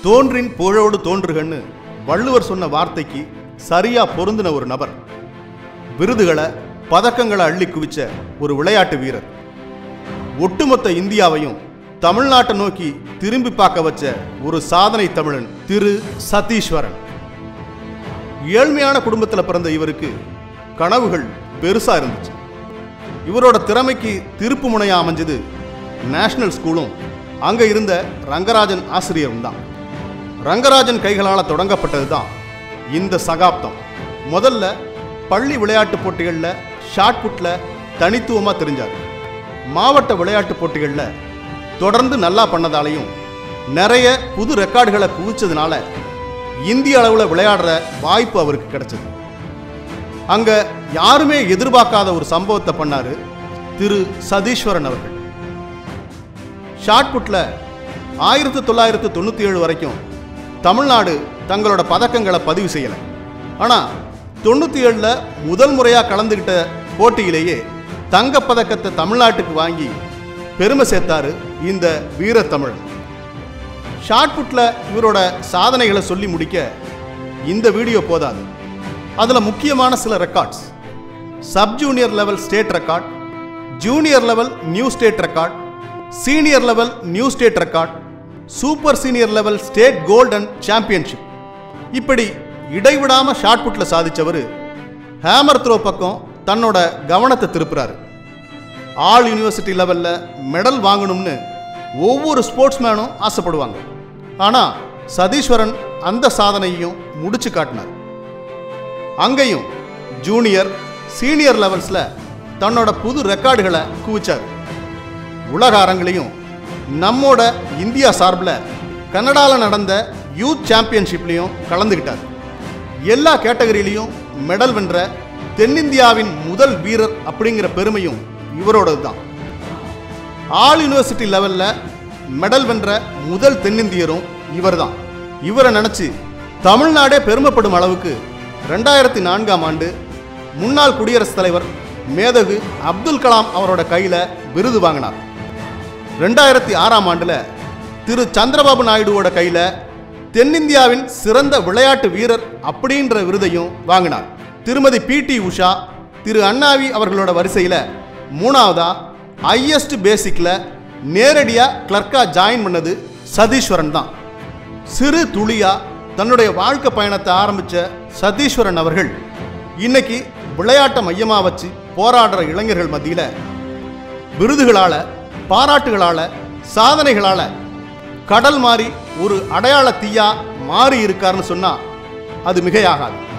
தோன்றின் புகழோடு தோன்றுகன்னு வள்ளுவர் சொன்ன வார்த்தைக்கு சரியா பொருந்தின ஒரு நபர் விருதுகளை பதக்கங்களை அள்ளி குவிச்ச ஒரு விளையாட்டு வீரர் ஒட்டுமொத்த இந்தியாவையும் தமிழ்நாட்டை நோக்கி திரும்பி பார்க்க வச்ச ஒரு சாதனை தமிழன் திரு சதீஸ்வரன் ஏழ்மையான குடும்பத்தில் பிறந்த இவருக்கு கனவுகள் பெருசா இருந்துச்சு இவரோட திறமைக்கு திருப்பு முனையா அமைஞ்சது நேஷனல் ஸ்கூலும் அங்க இருந்த ரங்கராஜன் ஆசிரியரும் தான் ரங்கராஜன் கைகளால் தொடங்கப்பட்டது தான் இந்த சகாப்தம் முதல்ல பள்ளி விளையாட்டுப் போட்டிகளில் ஷார்ட் புட்டில் தனித்துவமாக தெரிஞ்சார் மாவட்ட விளையாட்டுப் போட்டிகளில் தொடர்ந்து நல்லா பண்ணதாலையும் நிறைய புது ரெக்கார்டுகளை குவிச்சதுனால இந்திய அளவில் விளையாடுற வாய்ப்பு அவருக்கு கிடைச்சது அங்க யாருமே எதிர்பார்க்காத ஒரு சம்பவத்தை பண்ணாரு திரு சதீஸ்வரன் அவர்கள் ஷார்ட் புட்டில் ஆயிரத்தி தொள்ளாயிரத்து தொண்ணூற்றி ஏழு வரைக்கும் தமிழ்நாடு தங்களோட பதக்கங்களை பதிவு செய்யலை ஆனால் தொண்ணூற்றி ஏழில் முதல் முறையாக கலந்துக்கிட்ட போட்டியிலேயே தங்கப் பதக்கத்தை தமிழ்நாட்டுக்கு வாங்கி பெருமை சேர்த்தாரு இந்த வீரத்தமிழன் ஷார்ட் புட்டில் இவரோட சாதனைகளை சொல்லி முடிக்க இந்த வீடியோ போதாது அதில் முக்கியமான சில records sub junior level state record junior level new state record senior level new state record super senior level state golden championship இப்படி இடைவிடாம ஷார்ட் புட்டில் சாதிச்சவர் ஹேமர் த்ரோ பக்கம் தன்னோட கவனத்தை திருப்புறாரு ஆல் யூனிவர்சிட்டி லெவலில் மெடல் வாங்கணும்னு ஒவ்வொரு ஸ்போர்ட்ஸ்மேனும் ஆசைப்படுவாங்க ஆனால் சதீஸ்வரன் அந்த சாதனையையும் முடிச்சு காட்டினார் அங்கேயும் ஜூனியர் சீனியர் லெவல்ஸில் தன்னோட புது ரெக்கார்டுகளை குவிச்சார் உலக அரங்கிலையும் நம்மோட இந்தியா சார்பில் கனடாவில் நடந்த யூத் சாம்பியன்ஷிப்லையும் கலந்துக்கிட்டார் எல்லா கேட்டகரியிலையும் மெடல் வென்ற தென்னிந்தியாவின் முதல் வீரர் அப்படிங்கிற பெருமையும் இவரோடது தான் ஆல் யூனிவர்சிட்டி லெவலில் மெடல் வென்ற முதல் தென்னிந்தியரும் இவர்தான் இவரை நினச்சி தமிழ்நாடே பெருமைப்படும் அளவுக்கு ரெண்டாயிரத்தி நான்காம் ஆண்டு முன்னாள் குடியரசுத் தலைவர் மேதகு அப்துல் கலாம் அவரோட கையில் விருது வாங்கினார் ரெண்டாயிரத்தி ஆறாம் ஆண்டில் திரு சந்திரபாபு நாயுடுவோட கையில் தென்னிந்தியாவின் சிறந்த விளையாட்டு வீரர் அப்படின்ற விருதையும் வாங்கினார் திருமதி பிடி உஷா திரு அண்ணாவி அவர்களோட வரிசையில் மூணாவதா ஹையஸ்ட் பேசிக்கில் நேரடியாக கிளர்க்காக ஜாயின் பண்ணது சதீஸ்வரன் தான் சிறு துளியா தன்னுடைய வாழ்க்கை பயணத்தை ஆரம்பித்த சதீஸ்வரன் அவர்கள் இன்னைக்கு விளையாட்டை மையமாக வச்சு போராடுற இளைஞர்கள் மத்தியில் விருதுகளால பாராட்டுகளால சாதனைகளால கடல் மாறி ஒரு அடையாள தீயா மாறி இருக்காருன்னு சொன்னா அது மிகையாகாது